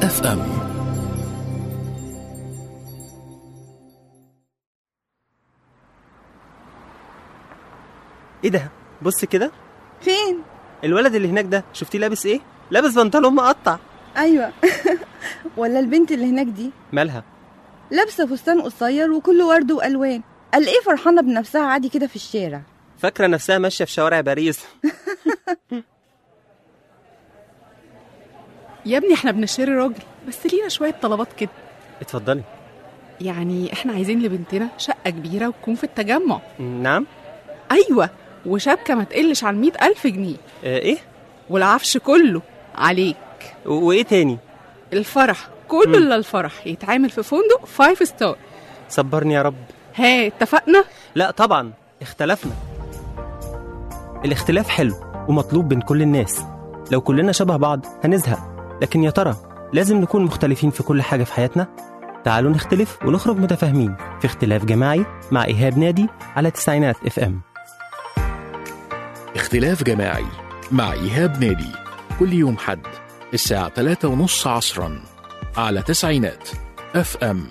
اف ام ايه ده بص كده فين الولد اللي هناك ده شفتيه لابس ايه لابس بنطلون مقطع ايوه ولا البنت اللي هناك دي مالها لابسه فستان قصير وكله ورد والوان قال ايه فرحانه بنفسها عادي كده في الشارع فاكره نفسها ماشيه في شوارع باريس يا ابني احنا بنشتري راجل بس لينا شوية طلبات كده اتفضلي يعني احنا عايزين لبنتنا شقة كبيرة وتكون في التجمع نعم أيوة وشبكة ما تقلش عن مئة ألف جنيه آه ايه والعفش كله عليك و- وايه تاني الفرح كله إلا الفرح يتعامل في فندق فايف ستار صبرني يا رب ها اتفقنا لا طبعا اختلفنا الاختلاف حلو ومطلوب بين كل الناس لو كلنا شبه بعض هنزهق لكن يا ترى لازم نكون مختلفين في كل حاجة في حياتنا تعالوا نختلف ونخرج متفاهمين في اختلاف جماعي مع إيهاب نادي على تسعينات اف ام اختلاف جماعي مع إيهاب نادي كل يوم حد الساعة 3 ونص عصرا على تسعينات اف ام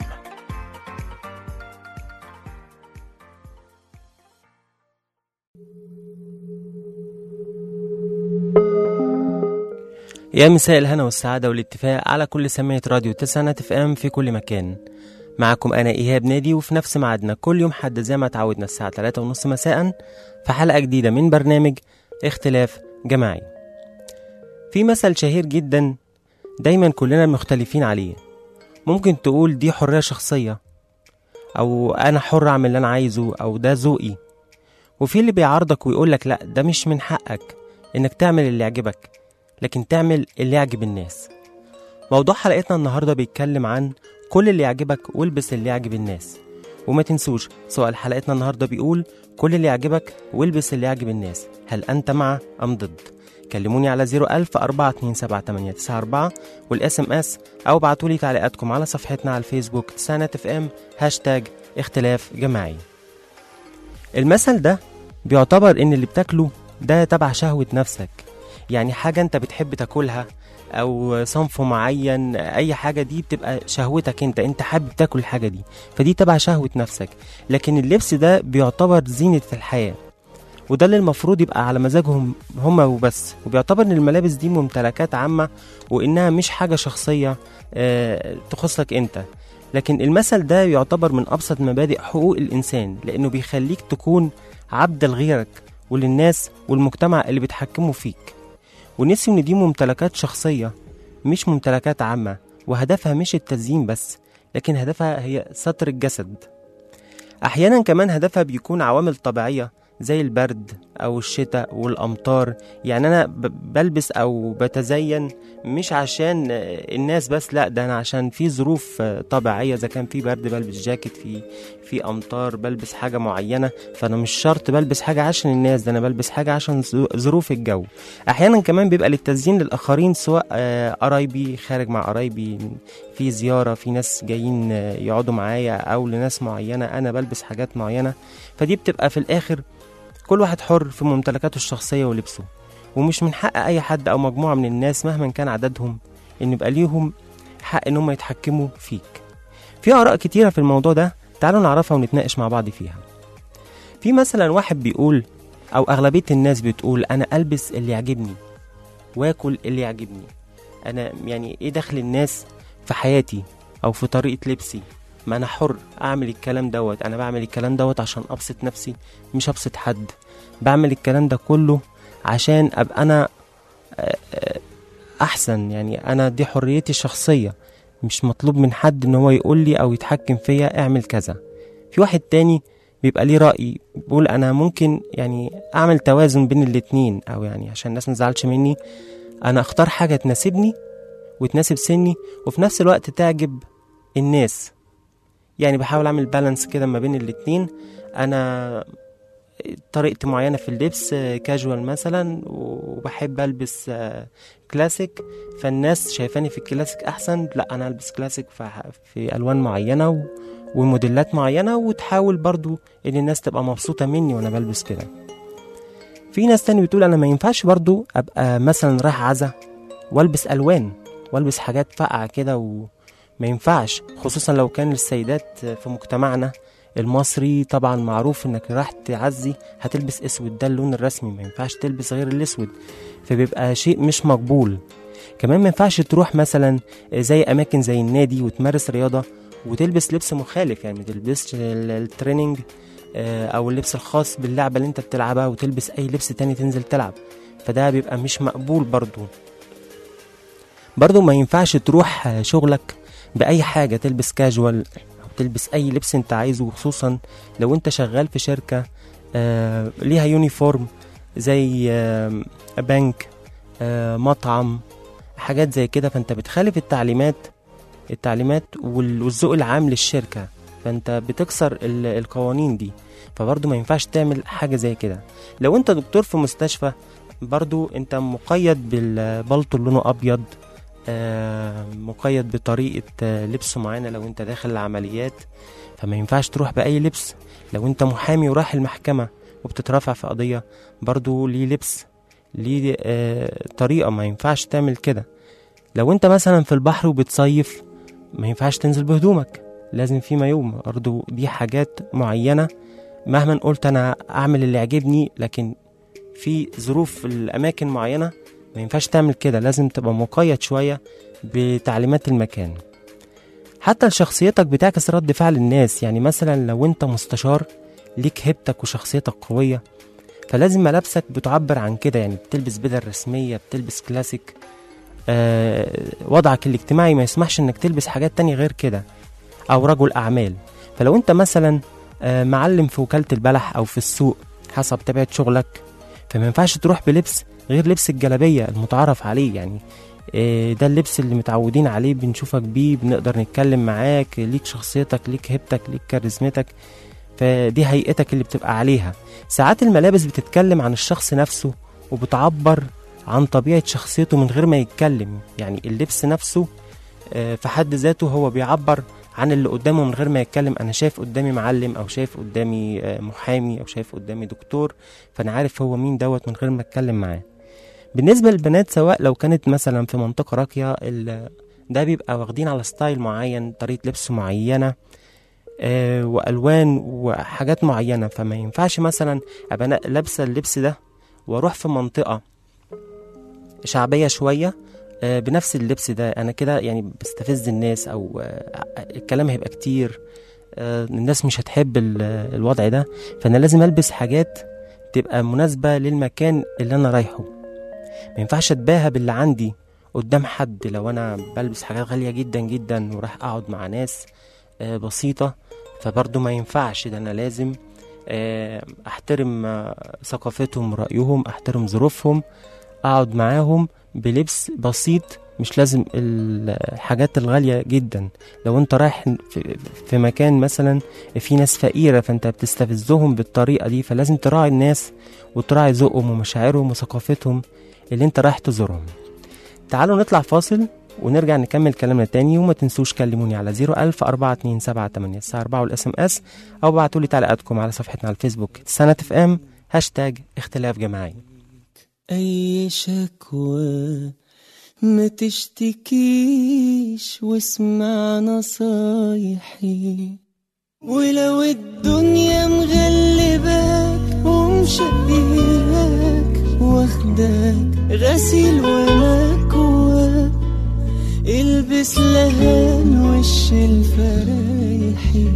يا مساء الهنا والسعادة والاتفاق على كل سماعة راديو تسعينات اف ام في كل مكان معكم أنا إيهاب نادي وفي نفس ميعادنا كل يوم حد زي ما تعودنا الساعة 3 ونص مساء في حلقة جديدة من برنامج اختلاف جماعي في مثل شهير جدا دايما كلنا مختلفين عليه ممكن تقول دي حرية شخصية أو أنا حر أعمل اللي أنا عايزه أو ده ذوقي وفي اللي بيعارضك ويقولك لأ ده مش من حقك إنك تعمل اللي يعجبك لكن تعمل اللي يعجب الناس موضوع حلقتنا النهاردة بيتكلم عن كل اللي يعجبك والبس اللي يعجب الناس وما تنسوش سؤال حلقتنا النهاردة بيقول كل اللي يعجبك والبس اللي يعجب الناس هل أنت مع أم ضد كلموني على 01000 427 والاس ام اس او ابعتولي تعليقاتكم على صفحتنا على الفيسبوك تسانات اف ام هاشتاج اختلاف جماعي المثل ده بيعتبر ان اللي بتاكله ده تبع شهوة نفسك يعني حاجة انت بتحب تاكلها او صنف معين اي حاجة دي بتبقى شهوتك انت انت حابب تاكل الحاجة دي فدي تبع شهوة نفسك لكن اللبس ده بيعتبر زينة الحياة وده اللي المفروض يبقى على مزاجهم هما وبس وبيعتبر ان الملابس دي ممتلكات عامة وانها مش حاجة شخصية آه، تخصك انت لكن المثل ده يعتبر من ابسط مبادئ حقوق الانسان لانه بيخليك تكون عبد لغيرك وللناس والمجتمع اللي بيتحكموا فيك ونسيوا ان دي ممتلكات شخصية مش ممتلكات عامة وهدفها مش التزيين بس لكن هدفها هي ستر الجسد أحيانا كمان هدفها بيكون عوامل طبيعية زي البرد أو الشتاء والأمطار يعني أنا ب- بلبس أو بتزين مش عشان آه، الناس بس لا ده أنا عشان في ظروف آه، طبيعية إذا كان في برد بلبس جاكيت في في أمطار بلبس حاجة معينة فأنا مش شرط بلبس حاجة عشان الناس ده أنا بلبس حاجة عشان ظ- ظروف الجو احيانا كمان بيبقى للتزيين للاخرين سواء آه، قرايبي خارج مع قرايبي في زياره في ناس جايين آه، يقعدوا معايا او لناس معينه انا بلبس حاجات معينه فدي بتبقى في الاخر كل واحد حر في ممتلكاته الشخصيه ولبسه ومش من حق اي حد او مجموعه من الناس مهما كان عددهم ان يبقى ليهم حق ان هم يتحكموا فيك في اراء كتيره في الموضوع ده تعالوا نعرفها ونتناقش مع بعض فيها في مثلا واحد بيقول او اغلبيه الناس بتقول انا البس اللي يعجبني واكل اللي يعجبني انا يعني ايه دخل الناس في حياتي او في طريقه لبسي ما انا حر اعمل الكلام دوت انا بعمل الكلام دوت عشان ابسط نفسي مش ابسط حد بعمل الكلام ده كله عشان ابقى انا آه، آه، احسن يعني انا دي حريتي الشخصيه مش مطلوب من حد ان هو يقول لي او يتحكم فيا اعمل كذا في واحد تاني بيبقى ليه رأي بقول أنا ممكن يعني أعمل توازن بين الاتنين أو يعني عشان الناس متزعلش مني أنا أختار حاجة تناسبني وتناسب سني وفي نفس الوقت تعجب الناس يعني بحاول أعمل بالانس كده ما بين الاتنين أنا طريقتي معينة في اللبس كاجوال مثلا وبحب ألبس آه، كلاسيك فالناس شايفاني في الكلاسيك أحسن لا أنا ألبس كلاسيك فح- في ألوان معينة و... وموديلات معينة وتحاول برضو ان الناس تبقى مبسوطة مني وانا بلبس كده في ناس تاني بتقول انا ما ينفعش برضو ابقى مثلا رايح عزا والبس الوان والبس حاجات فاقعه كده وما ينفعش خصوصا لو كان السيدات في مجتمعنا المصري طبعا معروف انك راح تعزي هتلبس اسود ده اللون الرسمي ما ينفعش تلبس غير الاسود فبيبقى شيء مش مقبول كمان ما ينفعش تروح مثلا زي اماكن زي النادي وتمارس رياضه وتلبس لبس مخالف يعني ما تلبسش ال- التريننج آه، او اللبس الخاص باللعبه اللي انت بتلعبها وتلبس اي لبس تاني تنزل تلعب فده بيبقى مش مقبول برضو برضو ما ينفعش تروح آه، شغلك باي حاجه تلبس كاجوال او تلبس اي لبس انت عايزه خصوصا لو انت شغال في شركه آه، ليها يونيفورم زي آه، بنك آه، مطعم حاجات زي كده فانت بتخالف التعليمات التعليمات وال- والذوق العام للشركه فانت بتكسر ال- القوانين دي فبرضه ما ينفعش تعمل حاجه زي كده لو انت دكتور في مستشفى برضو انت مقيد بالبلطو لونه ابيض آه، مقيد بطريقه آه، لبس معينه لو انت داخل العمليات فما ينفعش تروح باي لبس لو انت محامي ورايح المحكمه وبتترافع في قضيه برضو ليه لبس ليه آه، طريقه ما ينفعش تعمل كده لو انت مثلا في البحر وبتصيف ما ينفعش تنزل بهدومك لازم في مايو برضو دي حاجات معينه مهما قلت انا اعمل اللي يعجبني لكن في ظروف الاماكن معينه ما ينفعش تعمل كده لازم تبقى مقيد شويه بتعليمات المكان حتى لشخصيتك بتعكس رد فعل الناس يعني مثلا لو انت مستشار ليك هيبتك وشخصيتك قويه فلازم ملابسك بتعبر عن كده يعني بتلبس بدل رسميه بتلبس كلاسيك آه وضعك الاجتماعي ما يسمحش انك تلبس حاجات تانية غير كده او رجل اعمال فلو انت مثلا آه معلم في وكاله البلح او في السوق حسب طبيعه شغلك فما ينفعش تروح بلبس غير لبس الجلابيه المتعارف عليه يعني آه، ده اللبس اللي متعودين عليه بنشوفك بيه بنقدر نتكلم معاك ليك شخصيتك ليك هيبتك ليك كاريزمتك فدي هيئتك اللي بتبقى عليها ساعات الملابس بتتكلم عن الشخص نفسه وبتعبر عن طبيعة شخصيته من غير ما يتكلم يعني اللبس نفسه آه، في حد ذاته هو بيعبر عن اللي قدامه من غير ما يتكلم انا شايف قدامي معلم او شايف قدامي آه، محامي او شايف قدامي دكتور فانا عارف هو مين دوت من غير ما اتكلم معاه بالنسبة للبنات سواء لو كانت مثلا في منطقة راقية ال- ده بيبقى واخدين على ستايل معين طريقة لبس معينة آه، والوان وحاجات معينه فما ينفعش مثلا ابقى أنا لابسه اللبس ده واروح في منطقه شعبيه شويه آه، بنفس اللبس ده انا كده يعني بستفز الناس او آه، الكلام هيبقى كتير آه، الناس مش هتحب ال- الوضع ده فانا لازم البس حاجات تبقى مناسبه للمكان اللي انا رايحه ما ينفعش اتباهى باللي عندي قدام حد لو انا بلبس حاجات غاليه جدا جدا وراح اقعد مع ناس آه، بسيطه فبرضه ما ينفعش ده انا لازم آه، احترم آه، ثقافتهم رايهم احترم ظروفهم اقعد معاهم بلبس بسيط مش لازم الحاجات الغالية جدا لو انت رايح في, في مكان مثلا في ناس فقيرة فانت بتستفزهم بالطريقة دي فلازم تراعي الناس وتراعي ذوقهم ومشاعرهم وثقافتهم اللي انت رايح تزورهم تعالوا نطلع فاصل ونرجع نكمل كلامنا تاني وما تنسوش كلموني على 01000 427 الساعة 4 والاس ام اس او ابعتوا لي تعليقاتكم على صفحتنا على الفيسبوك سنة اف ام هاشتاج اختلاف جماعي أي شكوى ما تشتكيش واسمع نصايحي ولو الدنيا مغلباك ومشقياك واخداك غسيل ومكواك البس لهان وش الفرايحي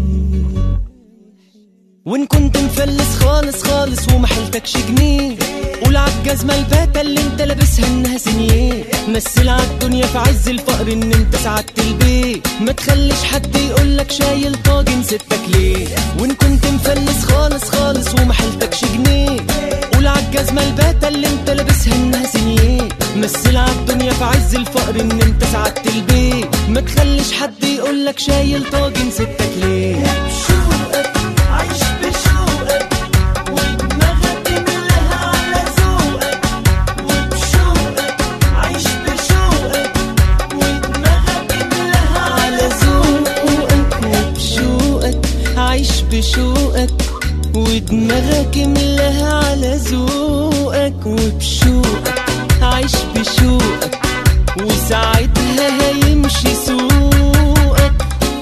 وان كنت مفلس خالص خالص ومحلتكش جنيه قول عالجزمة الباتة اللي انت لابسها انها سنيه مثل عالدنيا في عز الفقر ان انت سعدت البيت ما تخليش حد يقولك شايل طاجن ستك ليه وان كنت مفلس خالص خالص ومحلتكش جنيه قول عالجزمة الباتة اللي انت لابسها انها سنيه مثل عالدنيا في عز الفقر ان انت سعدت البيت ما تخليش حد يقولك شايل طاجن ستك ليه بشوقك عيش بشوقك ودماغك املاها على ذوقك وبشوقك عيش بشوقك ودماغك املاها على ذوقك وبشوقك عيش بشوقك ودماغك املاها على ذوقك وبشوقك عيش بشوقك وساعتها ساعتها هيمشي سوقك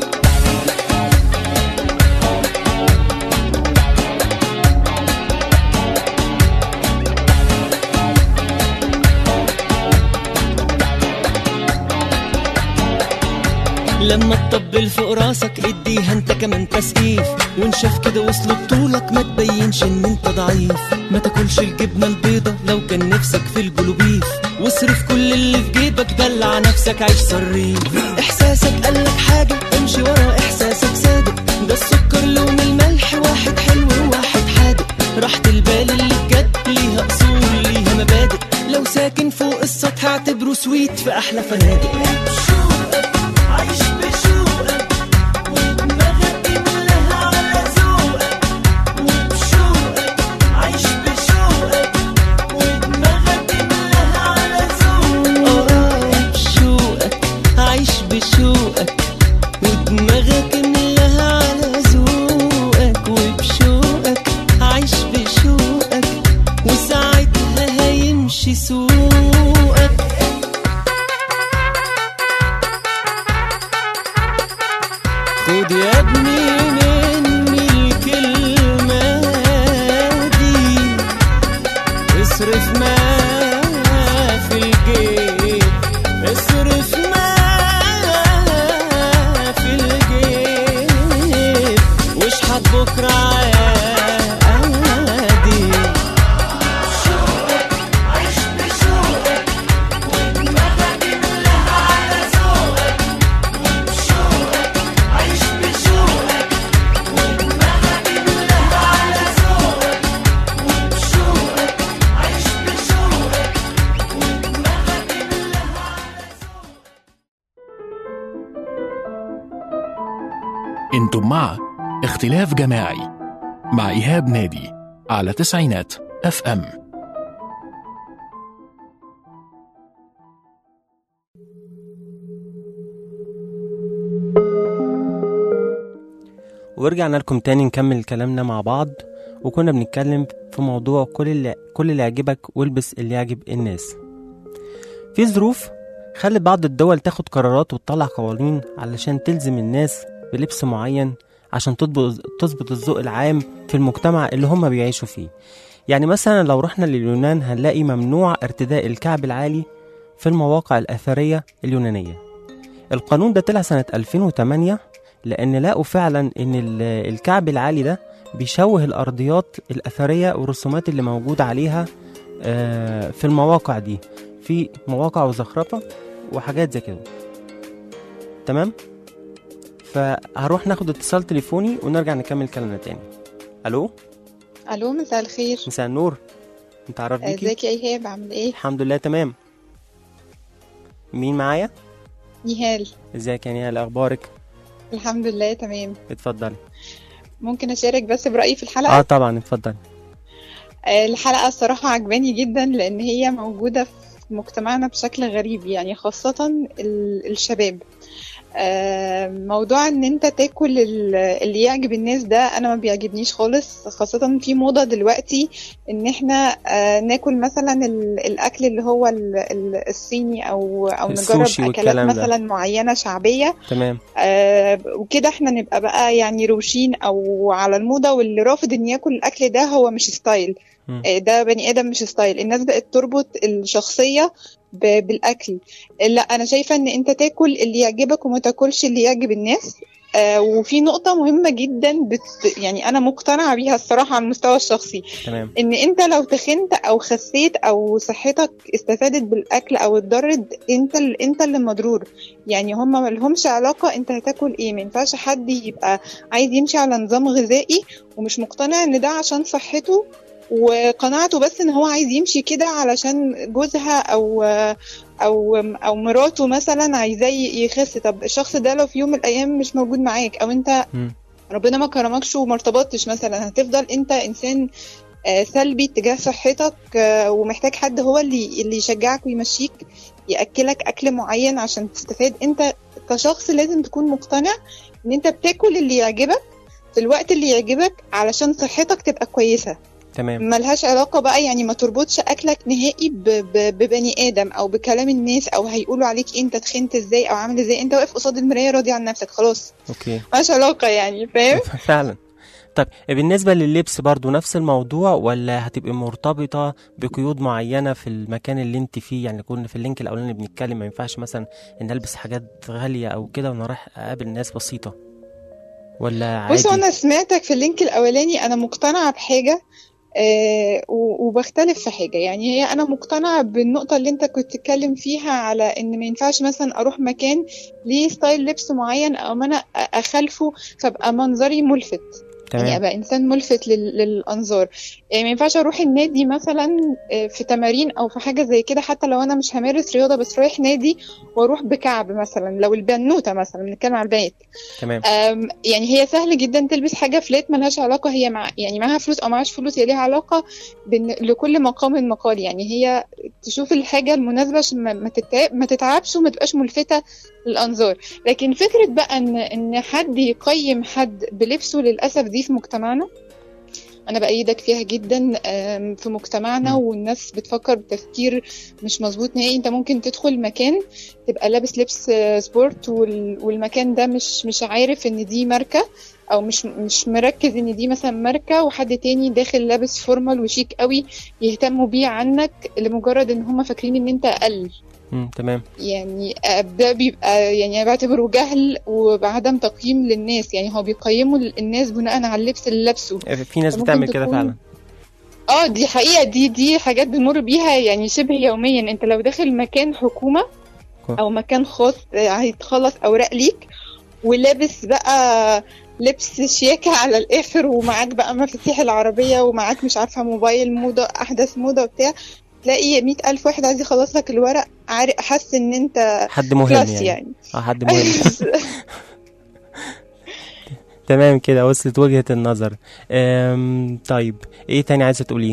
لما تطبل فوق راسك اديها انت كمان تسقيف وانشف كده وصل بطولك ما تبينش ان انت ضعيف ما تاكلش الجبنه البيضه لو كان نفسك في الجلوبيف واصرف كل اللي في جيبك دلع نفسك عيش صريف احساسك قالك حاجه امشي ورا احساسك صادق ده السكر لون الملح واحد حلو وواحد حادق راحة البال اللي بجد ليها اصول ليها مبادئ لو ساكن فوق السطح اعتبره سويت في احلى فنادق عايش بشوقك ودماغك كلها على ذوقك وبشوقك عايش بشوقك ودماغك كلها على ذوقك اه بشوقك عايش بشوقك ودماغك كلها على ذوقك وبشوقك عايش بشوقك وساعتها هيمشي سوقك خد يا ابني مني الكلمة دي اصرف ما في الجيب اصرف ما في الجيب واشحت بكرة عادي انتم مع اختلاف جماعي مع إيهاب نادي على تسعينات اف ام ورجعنا لكم تاني نكمل كلامنا مع بعض وكنا بنتكلم في موضوع كل اللي كل اللي يعجبك والبس اللي يعجب الناس في ظروف خلت بعض الدول تاخد قرارات وتطلع قوانين علشان تلزم الناس بلبس معين عشان تضبط تظبط الذوق العام في المجتمع اللي هم بيعيشوا فيه يعني مثلا لو رحنا لليونان هنلاقي ممنوع ارتداء الكعب العالي في المواقع الأثرية اليونانية القانون ده طلع سنة 2008 لأن لقوا فعلا إن ال- الكعب العالي ده بيشوه الأرضيات الأثرية والرسومات اللي موجودة عليها آه، في المواقع دي في مواقع وزخرفة وحاجات زي كده تمام فهروح ناخد اتصال تليفوني ونرجع نكمل كلامنا تاني الو الو مساء الخير مساء النور انت عرف بيكي ازيك يا ايهاب عامل ايه الحمد لله تمام مين معايا نهال ازيك يا نهال اخبارك الحمد لله تمام اتفضلي ممكن اشارك بس برايي في الحلقه اه طبعا اتفضلي آه، الحلقه الصراحه عجباني جدا لان هي موجوده في مجتمعنا بشكل غريب يعني خاصه ال- الشباب آه، موضوع ان انت تاكل ال- اللي يعجب الناس ده انا ما بيعجبنيش خالص خاصة في موضة دلوقتي ان احنا آه، ناكل مثلا ال- الاكل اللي هو ال- ال- الصيني او او نجرب السوشي اكلات والكلام ده. مثلا معينة شعبية تمام آه، وكده احنا نبقى بقى يعني روشين او على الموضة واللي رافض ان ياكل الاكل ده هو مش ستايل مم. آه، ده بني ادم مش ستايل الناس بقت تربط الشخصية ب- بالاكل لا انا شايفة ان انت تاكل اللي يعجبك وما تاكلش اللي يعجب الناس آه، وفي نقطة مهمة جدا بت يعني أنا مقتنعة بيها الصراحة على المستوى الشخصي تمام ان انت لو تخنت او خسيت او صحتك استفادت بالاكل او اتضرت انت ال- انت اللي مضرور يعني هما ملهمش علاقه انت هتاكل ايه ما ينفعش حد يبقى عايز يمشي على نظام غذائي ومش مقتنع ان ده عشان صحته وقناعته بس ان هو عايز يمشي كده علشان جوزها او او او مراته مثلا عايزاه يخس طب الشخص ده لو في يوم من الايام مش موجود معاك او انت مم. ربنا ما كرمكش وما ارتبطتش مثلا هتفضل انت انسان آه، سلبي تجاه صحتك آه، ومحتاج حد هو اللي اللي يشجعك ويمشيك ياكلك اكل معين عشان تستفاد انت كشخص لازم تكون مقتنع ان انت بتاكل اللي يعجبك في الوقت اللي يعجبك علشان صحتك تبقى كويسه تمام ملهاش علاقة بقى يعني ما تربطش أكلك نهائي ب- ب- ببني آدم أو بكلام الناس أو هيقولوا عليك أنت تخنت إزاي أو عامل إزاي أنت واقف قصاد المراية راضي عن نفسك خلاص اوكي ملهاش علاقة يعني فاهم فعلا طيب بالنسبة لللبس برضو نفس الموضوع ولا هتبقي مرتبطة بقيود معينة في المكان اللي انت فيه يعني كنا في اللينك الأولاني بنتكلم ما ينفعش مثلا ان البس حاجات غالية او كده وانا رايح اقابل ناس بسيطة ولا عادي بص أنا سمعتك في اللينك الأولاني أنا مقتنعة بحاجة آه و- وبختلف في حاجة يعني هي أنا مقتنعة بالنقطة اللي أنت كنت تتكلم فيها على إن ما ينفعش مثلا أروح مكان ليه ستايل لبس معين أو ما أنا أ- أخالفه فأبقى منظري ملفت يعني تمام ابقى انسان ملفت لل... للانظار يعني ما ينفعش اروح النادي مثلا آه، في تمارين او في حاجه زي كده حتى لو انا مش همارس رياضه بس رايح نادي واروح بكعب مثلا لو البنوته مثلا بنتكلم على البنات تمام أم، يعني هي سهل جدا تلبس حاجه فلات ملهاش علاقه هي مع يعني معاها فلوس او معاش فلوس هي ليها علاقه بإن لكل مقام مقال يعني هي تشوف الحاجه المناسبه عشان ما ما تتعب ما تتعبش وما تبقاش ملفته للانظار لكن فكره بقى ان ان حد يقيم حد بلبسه للاسف دي في مجتمعنا انا بايدك فيها جدا أم، في مجتمعنا مم. والناس بتفكر بتفكير مش مظبوط نهائي انت ممكن تدخل مكان تبقى لابس لبس آه، سبورت وال- والمكان ده مش مش عارف ان دي ماركة او مش مش مركز ان دي مثلا ماركة وحد تاني داخل لابس فورمال وشيك قوي يهتموا بيه عنك لمجرد ان هم فاكرين ان انت اقل مم. تمام يعني آه، ده بيبقى يعني انا بعتبره جهل وعدم تقييم للناس يعني هو بيقيموا الناس بناء على اللبس اللي لابسه في ناس ممكن بتعمل كده تكون- فعلا اه دي حقيقة دي دي حاجات بنمر بيها يعني شبه يوميا انت لو داخل مكان حكومة كو- او مكان خاص آه، هيتخلص اوراق ليك ولابس بقى لبس شياكة على الآخر ومعاك بقى مفاتيح العربية ومعاك مش عارفة موبايل موضة أحدث موضة وبتاع تلاقي مئة ألف واحد عايز يخلص لك الورق عارف حاسس إن أنت حد مهم كلاس يعني, يعني, اه حد مهم تمام كده وصلت وجهة النظر أم... طيب ايه تاني عايزة تقوليه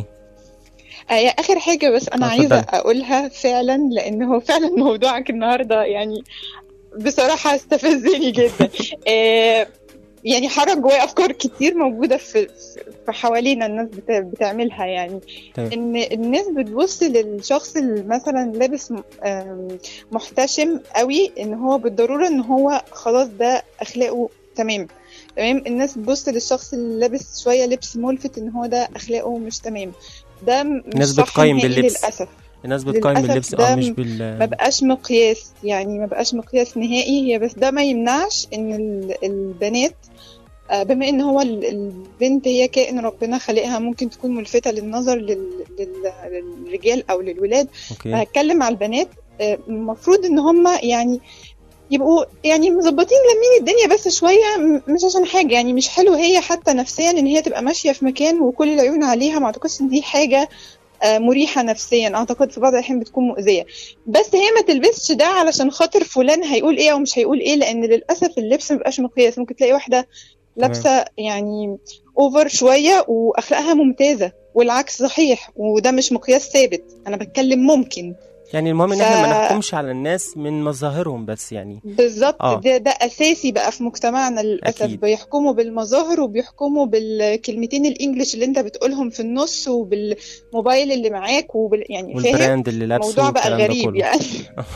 آه، آخر حاجة بس أنا آه، عايزة اتفضلي. أقولها فعلا لأن هو فعلا موضوعك النهاردة يعني بصراحة استفزني جدا آه، يعني حرك جوايا أفكار كتير موجودة في في حوالينا الناس بتا- بتعملها يعني تمام. إن الناس بتبص للشخص اللي مثلا لابس م- آم، محتشم قوي إن هو بالضرورة إن هو خلاص ده أخلاقه تمام تمام الناس بتبص للشخص اللي لابس شوية لبس ملفت إن هو ده أخلاقه مش تمام ده م- مش الناس صح بتقيم نهائي باللبس. للأسف الناس بتقيم للأسف باللبس ده اه مش م- بال ما بقاش مقياس يعني ما بقاش مقياس نهائي هي بس ده ما يمنعش ان ال- البنات آه، بما ان هو ال- البنت هي كائن ربنا خلقها ممكن تكون ملفتة للنظر لل- لل- للرجال او للولاد اوكي فهتكلم على البنات آه، المفروض ان هم يعني يبقوا يعني مظبطين لامين الدنيا بس شويه م- مش عشان حاجه يعني مش حلو هي حتى نفسيا ان هي تبقى ماشيه في مكان وكل العيون عليها ما اعتقدش ان دي حاجه آه، مريحه نفسيا اعتقد في بعض الاحيان بتكون مؤذيه بس هي ما تلبسش ده علشان خاطر فلان هيقول ايه او مش هيقول ايه لان للاسف اللبس ما بيبقاش مقياس ممكن تلاقي واحده لابسه يعني اوفر شويه واخلاقها ممتازه والعكس صحيح وده مش مقياس ثابت انا بتكلم ممكن يعني المهم ان احنا ما ف- نحكمش على الناس من مظاهرهم بس يعني بالظبط آه. ده ده اساسي بقى في مجتمعنا للاسف أكيد. بيحكموا بالمظاهر وبيحكموا بالكلمتين الانجليش اللي انت بتقولهم في النص وبالموبايل اللي معاك وبال يعني فاهم والبراند اللي لابسه موضوع بقى والكلام ده غريب كله. يعني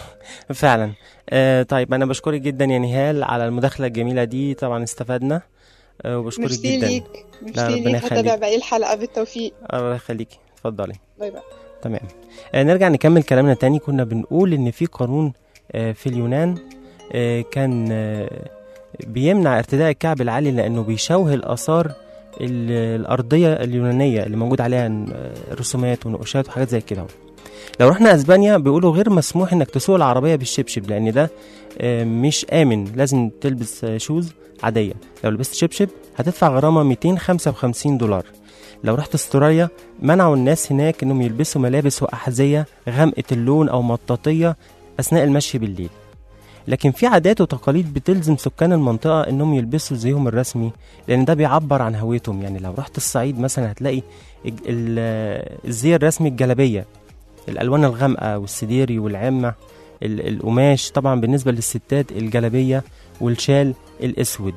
فعلا آه طيب انا بشكرك جدا يا نهال على المداخله الجميله دي طبعا استفدنا آه وبشكرك ميرسي جدا ليك لا، ميرسي ربنا ليك هتابع يخليك. باقي الحلقه بالتوفيق الله يخليكي اتفضلي باي باي تمام آه نرجع نكمل كلامنا تاني كنا بنقول ان في قانون آه في اليونان آه كان آه بيمنع ارتداء الكعب العالي لانه بيشوه الاثار ال- الارضيه اليونانيه اللي موجود عليها آه، رسومات ونقوشات وحاجات زي كده لو رحنا اسبانيا بيقولوا غير مسموح انك تسوق العربيه بالشبشب لان ده آه، مش امن لازم تلبس آه، شوز عاديه لو لبست شبشب هتدفع غرامه 255 دولار لو رحت استراليا منعوا الناس هناك انهم يلبسوا ملابس واحذيه غامقه اللون او مطاطيه اثناء المشي بالليل لكن في عادات وتقاليد بتلزم سكان المنطقة إنهم يلبسوا زيهم الرسمي لأن ده بيعبر عن هويتهم يعني لو رحت الصعيد مثلا هتلاقي الج- ال- الزي الرسمي الجلابية الألوان الغامقة والسديري والعمة ال- القماش طبعا بالنسبة للستات الجلابية والشال الأسود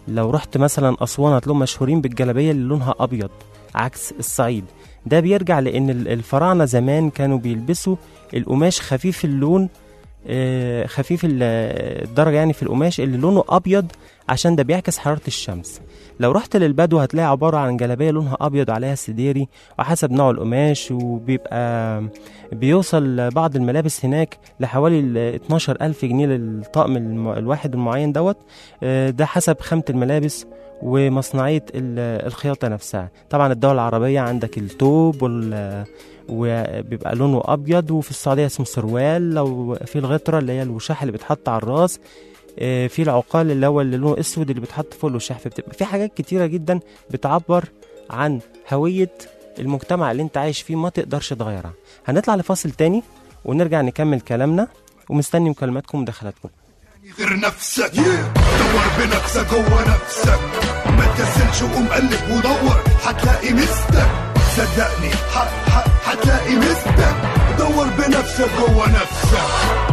لو رحت مثلا أسوان هتلاقيهم مشهورين بالجلابية اللي لونها أبيض عكس الصعيد ده بيرجع لأن ال- الفراعنة زمان كانوا بيلبسوا القماش خفيف اللون آه، خفيف ال- الدرجة يعني في القماش اللي لونه أبيض عشان ده بيعكس حرارة الشمس لو رحت للبدو هتلاقي عبارة عن جلابية لونها أبيض عليها سديري وحسب نوع القماش وبيبقى بيوصل بعض الملابس هناك لحوالي ال 12 ألف جنيه للطقم الم- الواحد المعين دوت آه، ده حسب خامة الملابس ومصنعية ال- الخياطة نفسها طبعا الدول العربية عندك التوب وال وبيبقى لونه أبيض وفي السعودية اسمه سروال لو في الغطرة اللي هي الوشاح اللي بيتحط على الراس آه، في العقال اللي هو اللي لونه اسود اللي بيتحط فوق الوشاح فبتبقى في حاجات كتيرة جدا بتعبر عن هوية المجتمع اللي انت عايش فيه ما تقدرش تغيرها هنطلع لفاصل تاني ونرجع نكمل كلامنا ومستني مكالماتكم ودخلاتكم غير نفسك دور بنفسك جوه نفسك ما تكسلش وقوم قلب ودور هتلاقي مستك صدقني ح- ح- هتلاقي مستك دور بنفسك جوه نفسك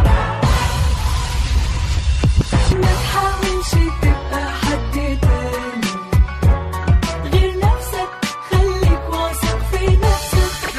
ما تحاولش تبقى حد تاني غير نفسك خليك واثق في نفسك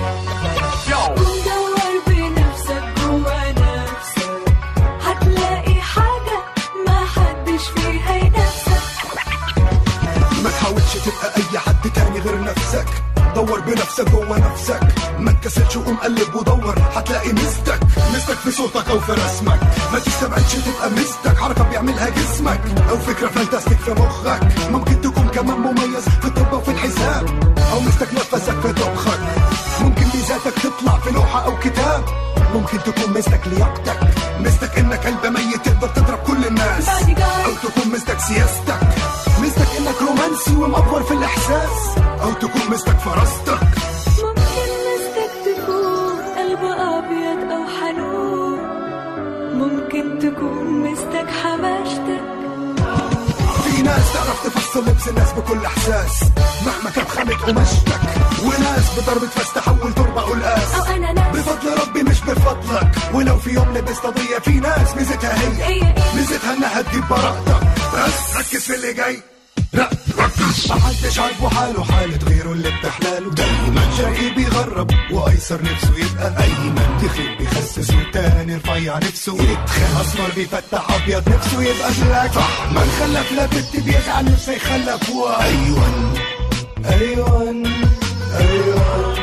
ودور بنفسك جوا نفسك هتلاقي حاجة ما حدش فيها ينافسك ما تحاولش تبقى اي حد تاني غير نفسك دور بنفسك جوه نفسك ما تكسلش وقوم قلب ودور هتلاقي مستك مستك في صوتك او في رسمك ما تستبعدش تبقى مستك حركه بيعملها جسمك او فكره فانتاستيك في مخك ممكن تكون كمان مميز في الطب وفي الحساب او مستك نفسك في طبخك ممكن ميزاتك تطلع في لوحه او كتاب ممكن تكون مستك لياقتك مستك انك قلب ميت تقدر تضرب كل الناس او تكون مستك سياستك مستك انك رومانسي ومأفور في الاحساس او تكون مستك فراستك ممكن مستك تكون قلب أبيض أو حنون ممكن تكون مستك حماشتك في ناس تعرف تفصل لبس الناس بكل احساس مهما كانت خامة قماشتك وناس بضربة فاس تحول تربة قلقاس أو أنا نفس بفضل ربي مش بفضلك ولو في يوم لبست قضية في ناس ميزتها هي هي إيه؟ ميزتها انها تجيب براءتك بس ركز في اللي جاي لا ركز محدش عاجبه حاله حالة غيره اللي بتحلاله دايما شقي بيغرب وايسر نفسه يبقى ايمن تخيل بيخسس والتاني رفيع نفسه يتخن اسمر بيفتح ابيض نفسه يبقى بلاك صح من خلف لا بنت بيزعل نفسه يخلف وايون ايون ايون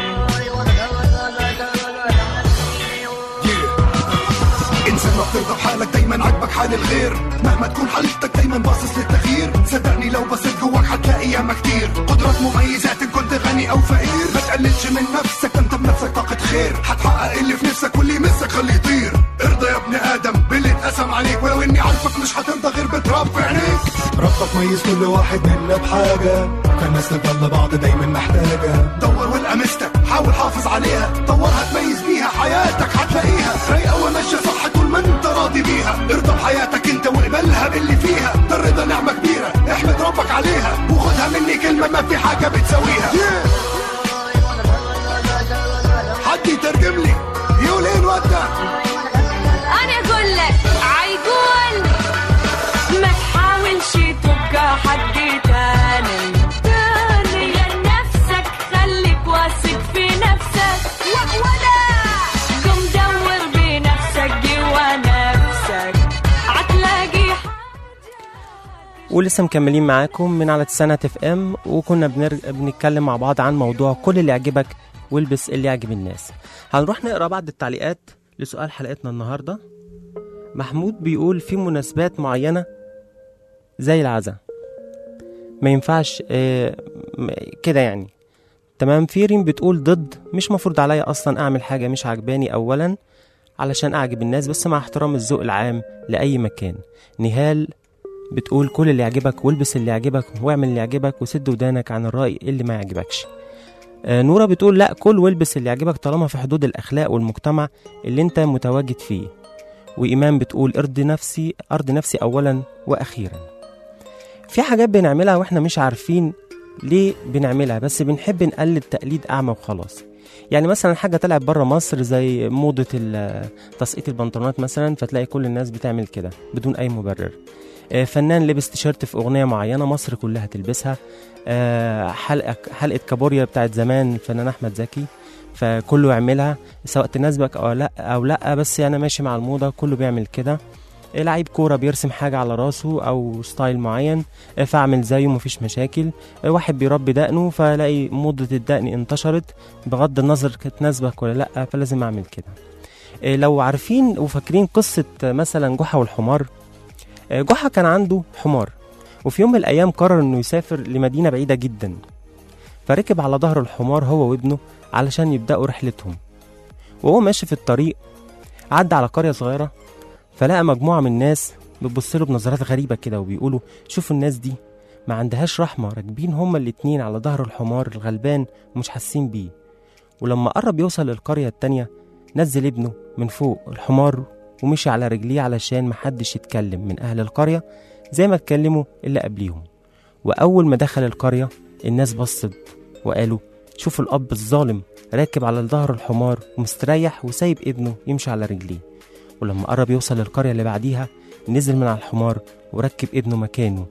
انسان ما بترضى بحالك دايما عاجبك حال الغير مهما تكون حالتك دايما باصص للتغيير صدقني لو بصيت جواك هتلاقي ياما كتير قدرات مميزات ان كنت غني او فقير ما تقللش من نفسك ده انت بنفسك طاقة خير هتحقق اللي في نفسك واللي يمسك خليه يطير ارضى يا ابن ادم باللي اتقسم عليك ولو اني عارفك مش هترضى غير بتراب في عينيك ربك ميز كل واحد منا بحاجة كان الناس تفضل بعض دايما محتاجة دور والقى مستك حاول حافظ عليها دورها تميز بيها حياتك هتلاقيها رايقة وماشية صح طول ما انت راضي بيها ارضى بحياتك انت واقبلها باللي فيها ده الرضا نعمة كبيرة احمد ربك عليها وخدها مني كلمة ما في حاجة بتساويها حد يترجم لي يقول ايه الواد ده أنا أقول لك عيقول ما تحاولش تبقى حد تاني تاني لنفسك خليك واثق في نفسك ولا قم دور بنفسك جوا نفسك هتلاقي ولسه مكملين معاكم من على سنة اف ام وكنا بنر... بنتكلم مع بعض عن موضوع كل اللي يعجبك والبس اللي يعجب الناس هنروح نقرا بعض التعليقات لسؤال حلقتنا النهارده محمود بيقول في مناسبات معينة زي العزا ما ينفعش آه، م- كده يعني تمام في ريم بتقول ضد مش مفروض عليا اصلا اعمل حاجة مش عجباني اولا علشان اعجب الناس بس مع احترام الذوق العام لاي مكان نهال بتقول كل اللي يعجبك والبس اللي يعجبك واعمل اللي يعجبك وسد ودانك عن الرأي اللي ما يعجبكش آه، نورة بتقول لا كل والبس اللي يعجبك طالما في حدود الأخلاق والمجتمع اللي انت متواجد فيه وإيمان بتقول ارضي نفسي أرضي نفسي أولا وأخيرا في حاجات بنعملها واحنا مش عارفين ليه بنعملها بس بنحب نقلد تقليد أعمى وخلاص يعني مثلا حاجة طلعت بره مصر زي موضة ال- تسقيط البنطلونات مثلا فتلاقي كل الناس بتعمل كده بدون أي مبرر آه، فنان لبس تيشيرت في اغنيه معينه مصر كلها تلبسها آه، حلقه حلقه كابوريا بتاعت زمان الفنان احمد زكي فكله يعملها سواء تناسبك او لا او لا بس يعني ماشي مع الموضه كله بيعمل كده آه، لعيب كوره بيرسم حاجه على راسه او ستايل معين آه، فاعمل زيه مفيش مشاكل آه، واحد بيربي دقنه فلاقي موضه الدقن انتشرت بغض النظر كانت تناسبك ولا لا فلازم اعمل كده آه، لو عارفين وفاكرين قصه آه، مثلا جحا والحمار آه، جحا كان عنده حمار وفي يوم من الأيام قرر إنه يسافر لمدينة بعيدة جدا فركب على ظهر الحمار هو وابنه علشان يبدأوا رحلتهم وهو ماشي في الطريق عدى على قرية صغيرة فلقى مجموعة من الناس بتبص بنظرات غريبة كده وبيقولوا شوفوا الناس دي ما عندهاش رحمة راكبين هما الاتنين على ظهر الحمار الغلبان ومش حاسين بيه ولما قرب يوصل للقرية التانية نزل ابنه من فوق الحمار ومشي على رجليه علشان محدش يتكلم من أهل القرية زي ما اتكلموا اللي قبليهم وأول ما دخل القرية الناس بصت وقالوا شوفوا الأب الظالم راكب على ظهر الحمار ومستريح وسايب ابنه يمشي على رجليه ولما قرب يوصل للقرية اللي بعديها نزل من على الحمار وركب ابنه مكانه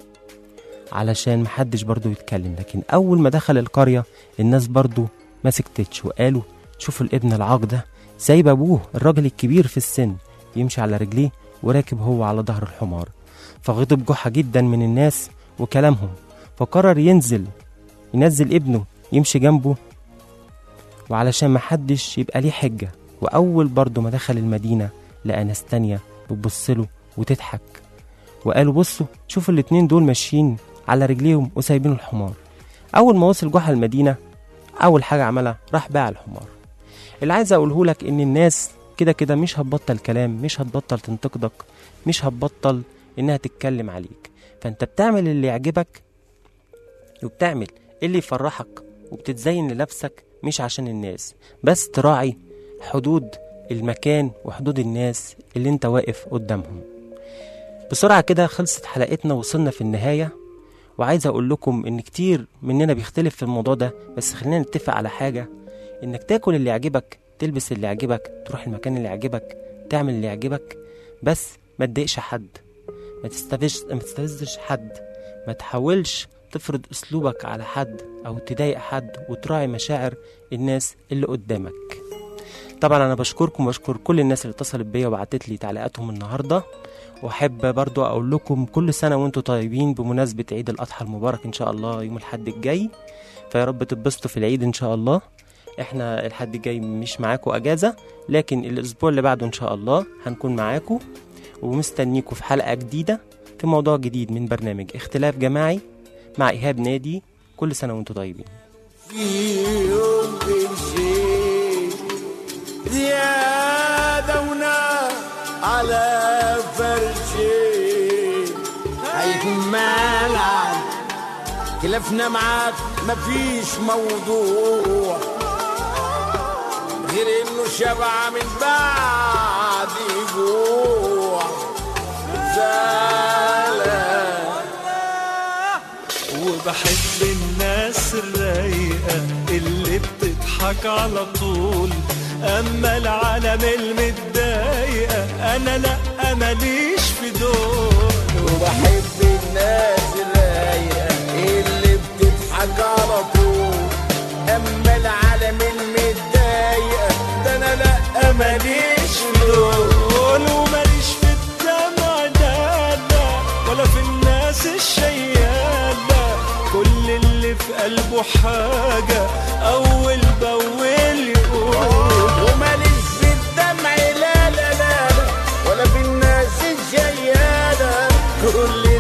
علشان محدش برضه يتكلم لكن أول ما دخل القرية الناس برضه ما سكتتش وقالوا شوفوا الابن العاق ده سايب أبوه الراجل الكبير في السن يمشي على رجليه وراكب هو على ظهر الحمار فغضب جحا جدا من الناس وكلامهم فقرر ينزل ينزل ابنه يمشي جنبه وعلشان محدش يبقى ليه حجة وأول برضه ما دخل المدينة لقى ناس تانية بتبصله وتضحك وقالوا بصوا شوفوا الاتنين دول ماشيين على رجليهم وسايبين الحمار أول ما وصل جحا المدينة أول حاجة عملها راح باع الحمار اللي عايز أقوله لك إن الناس كده كده مش هتبطل كلام مش هتبطل تنتقدك مش هتبطل إنها تتكلم عليك فأنت بتعمل اللي يعجبك وبتعمل اللي يفرحك وبتتزين لنفسك مش عشان الناس بس تراعي حدود المكان وحدود الناس اللي انت واقف قدامهم بسرعة كده خلصت حلقتنا وصلنا في النهاية وعايز أقول لكم إن كتير مننا بيختلف في الموضوع ده بس خلينا نتفق على حاجة إنك تاكل اللي يعجبك تلبس اللي يعجبك تروح المكان اللي يعجبك تعمل اللي يعجبك بس ما تضايقش حد ما تستفزش ما تستفزش حد ما تحاولش تفرض اسلوبك على حد او تضايق حد وتراعي مشاعر الناس اللي قدامك طبعا انا بشكركم وبشكر كل الناس اللي اتصلت بيا وبعتت لي تعليقاتهم النهارده واحب برضو اقول لكم كل سنه وانتم طيبين بمناسبه عيد الاضحى المبارك ان شاء الله يوم الحد الجاي فيا رب تتبسطوا في العيد ان شاء الله احنا الحد الجاي مش معاكم اجازه لكن الاسبوع اللي بعده ان شاء الله هنكون معاكم ومستنيكم في حلقه جديده في موضوع جديد من برنامج اختلاف جماعي مع ايهاب نادي كل سنه وانتم طيبين في يوم بنشيل زيادة ونار على فرشي هيكون ملعب خلافنا معاك مفيش موضوع غير انه شبع من بعد جوع زعلان وبحب الناس الرايقة اللي بتضحك على طول أما العالم المتضايقة أنا لأ ماليش في دول وبحب الناس الرايقة اللي بتضحك على طول أما العالم المتضايقة ده أنا لأ ماليش في دول وماليش في الدمع لا لا ولا في الناس الشيالة كل اللي في قلبه حاجة أول بأول يقول وماليش في الدمع لا لا لا لا ولا في الناس الجيالة كل